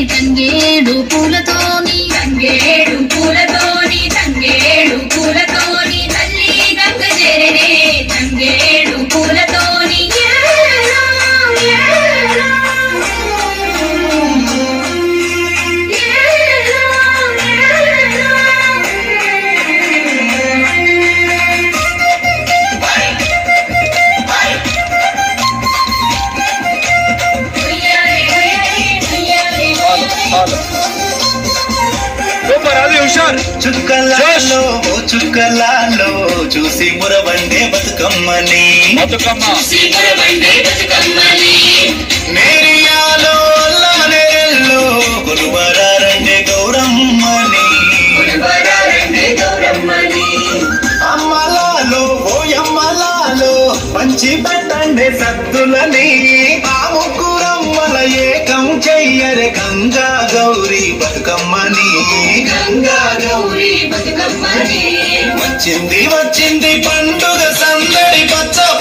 తంగేడు పూలతోని తంగేడు పూలతోని తంగేడు పూలతోని తల్లి గంగ చేరనే తంగేడు పూలతోని ఏలో, ఏలో. ఏలో, సూపర్ అది హుషార్ చుక్కలాలో ఓ చుక్కలాలో చూసి మురవండే బతుకమ్మని బతుకమ్మ సీకరబండే బతుకమ్మని నేరియాలో లానేరెల్లో కొలువరారండే గౌరమ్మని పులివరాలంటే గౌరమ్మని అమ్మలాలో ఓ అమ్మలాలో పంచి పెట్టండి సద్దులని ఆ ముగ్గురమ్మల ఏకం చెయ్యరే గంగా గౌరీ బతుకమ్మని గంగా గౌరీ బతుకమ్మని వచ్చింది వచ్చింది పండుగ సందడి పచ్చ